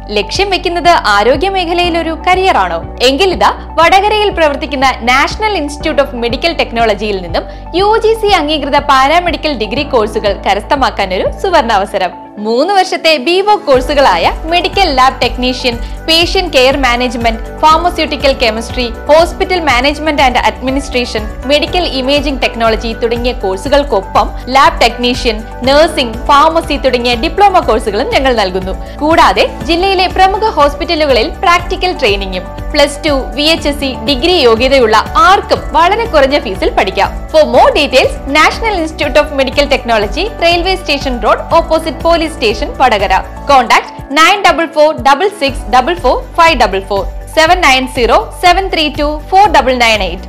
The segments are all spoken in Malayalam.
ലക്ഷ്യം വെക്കുന്നത് ആരോഗ്യ മേഖലയിൽ ഒരു കരിയറാണോ എങ്കിലിതാ വടകരയിൽ പ്രവർത്തിക്കുന്ന നാഷണൽ ഇൻസ്റ്റിറ്റ്യൂട്ട് ഓഫ് മെഡിക്കൽ ടെക്നോളജിയിൽ നിന്നും യു ജി സി അംഗീകൃത പാരാമെഡിക്കൽ ഡിഗ്രി കോഴ്സുകൾ കരസ്ഥമാക്കാൻ ഒരു സുവർണാവസരം മൂന്ന് വർഷത്തെ ബിവോ കോഴ്സുകളായ medical lab technician patient care management pharmaceutical chemistry hospital management and administration medical imaging technology തുടങ്ങിയ കോഴ്സുകൾക്കൊപ്പം ലാബ് ടെക്നീഷ്യൻ നഴ്സിംഗ് ഫാർമസി തുടങ്ങിയ ഡിപ്ലോമ കോഴ്സുകളും ഞങ്ങൾ നൽകുന്നു കൂടാതെ ജില്ലയിലെ പ്രമുഖ ഹോസ്പിറ്റലുകളിൽ പ്രാക്ടിക്കൽ ട്രെയിനിങ്ങും plus two V H S C degree യോഗ്യതയുള്ള ആർക്കും വളരെ കുറഞ്ഞ ഫീസിൽ പഠിക്കാം for more details national institute of medical technology railway station road opposite police station Vadakara contact nine double four double six double four five double four seven nine zero seven three two four double nine eight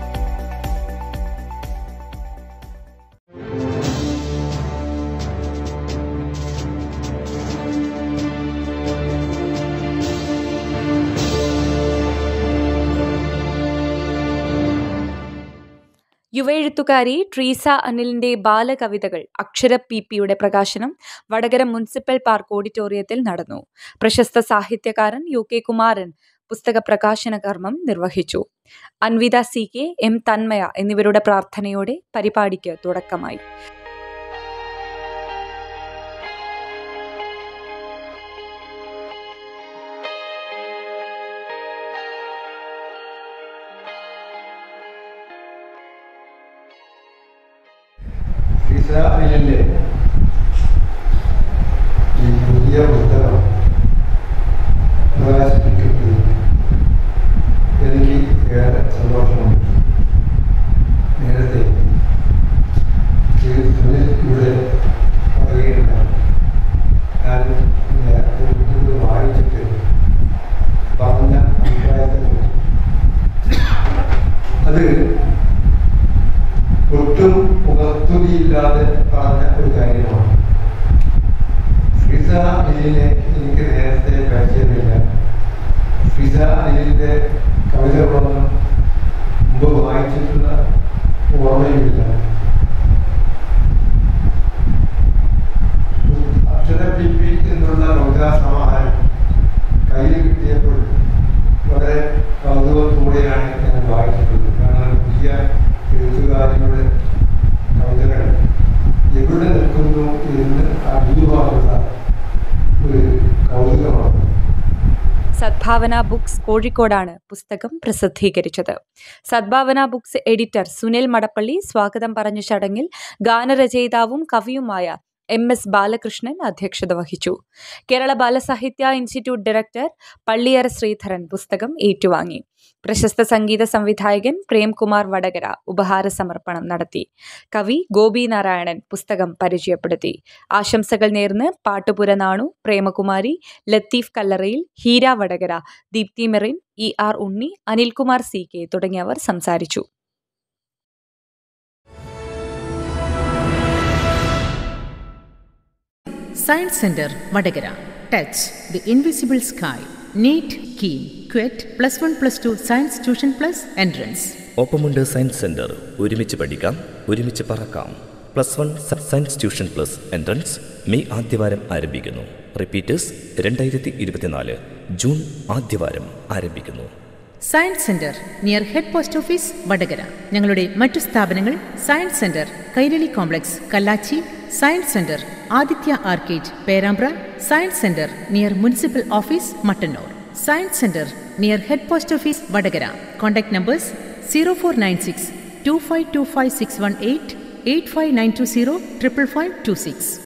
യുവെഴുത്തുകാരി ട്രീസ അനിലിന്റെ ബാലകവിതകൾ അക്ഷര പി പിയുടെ പ്രകാശനം വടകര മുനിസിപ്പൽ പാർക്ക് ഓഡിറ്റോറിയത്തിൽ നടന്നു പ്രശസ്ത സാഹിത്യകാരൻ യു കെ കുമാരൻ പുസ്തക പ്രകാശന കർമ്മം നിർവഹിച്ചു Anvitha C K M Thanmaya എന്നിവരുടെ പ്രാർത്ഥനയോടെ പരിപാടിക്ക് തുടക്കമായി ഇസ്രായേലിൻ്റെ ഈ പുതിയ പുസ്തകം പ്രകാശിപ്പിക്കുന്നത് എനിക്ക് ഏറെ സന്തോഷമുണ്ട് നേരത്തെ ഈ സുനിൽ ഇവിടെ പറയുകയുണ്ടായി ഞാൻ ഇത് വായിച്ചിട്ട് പറഞ്ഞ അഭിപ്രായത്തെക്കുറിച്ച് അത് ഒട്ടും പുകത്തുതിയില്ലാതെ പറഞ്ഞ ഒരു കാര്യമാണ് ഫിസ അനിലിനെ എനിക്ക് നേരത്തെ പരിചയമില്ല ഫിസ അനിലിന്റെ കവിതകളൊന്നും മുമ്പ് വായിച്ചിട്ടുള്ള ഓർമ്മയുമില്ല അക്ഷര പി പി എന്നുള്ള കവിതാ സമാഹാരം കയ്യിൽ കിട്ടിയപ്പോൾ വളരെ കൗതുകത്തോടെയാണ് ഞാൻ വായിച്ചിട്ടുള്ളത് കാരണം പുതിയ എഴുത്തുകാരിയുടെ കവിതകൾ എവിടെ നിൽക്കുന്നു എന്ന് അറിയുവാനുള്ള ഒരു കൗതുകമാണ് സദ്ഭാവന ബുക്സ് കോഴിക്കോടാണ് പുസ്തകം പ്രസിദ്ധീകരിച്ചത് സദ്ഭാവന ബുക്സ് എഡിറ്റർ സുനിൽ മടപ്പള്ളി സ്വാഗതം പറഞ്ഞ ചടങ്ങിൽ ഗാനരചയിതാവും കവിയുമായ എം എസ് ബാലകൃഷ്ണൻ അധ്യക്ഷത വഹിച്ചു കേരള ബാലസാഹിത്യ ഇൻസ്റ്റിറ്റ്യൂട്ട് ഡയറക്ടർ പള്ളിയറ ശ്രീധരൻ പുസ്തകം ഏറ്റുവാങ്ങി പ്രശസ്ത സംഗീത സംവിധായകൻ പ്രേംകുമാർ വടകര ഉപഹാര സമർപ്പണം നടത്തി കവി ഗോപി നാരായണൻ പുസ്തകം പരിചയപ്പെടുത്തി ആശംസകൾ നേർന്ന് പാട്ടുപുര നാണു പ്രേമകുമാരി ലത്തീഫ് കല്ലറയിൽ Heera Vadakara Deepthi Merin E R Unni Anilkumar C K തുടങ്ങിയവർ സംസാരിച്ചു science centre Vadakara touch the invisible sky NEET KEAM CUET plus one plus two science tuition plus entrance ഒപ്പമുണ്ട് സയൻസ് സെന്റർ ഒരുമിച്ച് പഠിക്കാം ഒരുമിച്ച് പറക്കാം plus one science tuition plus entrance May ആദ്യവാരം ആരംഭിക്കുന്നു റിപ്പീറ്റേഴ്സ് രണ്ടായിരത്തി ഇരുപത്തിനാല് ജൂൺ ആദ്യവാരം ആരംഭിക്കുന്നു science centre near head post office Vadakara ഞങ്ങളുടെ മറ്റു സ്ഥാപനങ്ങൾ science centre Kairali complex Kallachi science centre Adithya arcade Perambra science centre near municipal office Mattannur science centre near head post office Vadakara contact numbers zero four nine six two five two five six one eight eight five nine two zero triple five two six